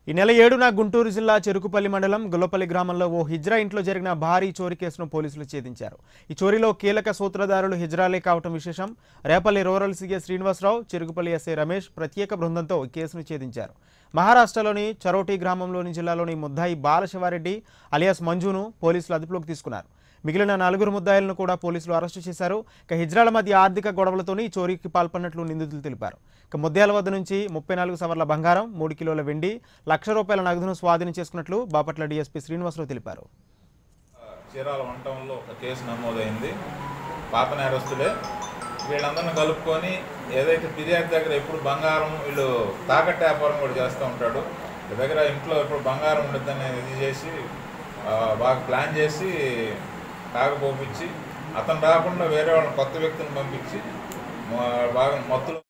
ఈ నెల ఏడున గుంటూరు జిల్లా చెరుకుపల్లి మండలం గొల్లపల్లి గ్రామంలో ఓ హిజ్రా ఇంట్లో జరిగిన భారీ చోరీ కేసును పోలీసులు ఛేదించారు ఈ చోరీలో కీలక సూత్రధారులు హిజ్రాలే కావటం విశేషం Repalle rural C A Srinivasarao Cherukupalli S I Ramesh ప్రత్యేక బృందంతో ఈ కేసును ఛేదించారు మహారాష్ట్రలోని చరోటి గ్రామంలోని జిల్లాలోని ముద్దాయి బాలశివారెడ్డి అలియాస్ మంజును పోలీసులు అదుపులోకి తీసుకున్నారు మిగిలిన నలుగురు ముద్దాయిలను కూడా పోలీసులు అరెస్టు చేశారు ఇక హిజ్రాల మధ్య ఆర్థిక గొడవలతోని ఈ చోరీకి పాల్పడినట్లు నిందితులు తెలిపారు ఇక ముద్దాయిల వద్ద నుంచి ముప్పై నాలుగు సవర్ల బంగారం మూడు కిలోల వెండి లక్ష రూపాయల నగదును స్వాధీనం చేసుకున్నట్లు బాపట్ల డీఎస్పీ శ్రీనివాసరావు తెలిపారు చీరాల వంటంలో ఒక కేసు నమోదైంది పాత నేరస్తులే వీళ్ళందరిని కలుపుకొని ఏదైతే ఫిర్యాదు దగ్గర ఎప్పుడు బంగారం వీళ్ళు తాకట్టు వ్యాపారం కూడా చేస్తూ ఉంటాడు వీళ్ళ దగ్గర ఇంట్లో ఎప్పుడు బంగారం ఉండద్దని ఇది చేసి ఆ, బాగా ప్లాన్ చేసి తాగపోపించి అతను రాకుండా వేరే వాళ్ళని కొత్త వ్యక్తిని పంపించి మా- బాగా మత్తులు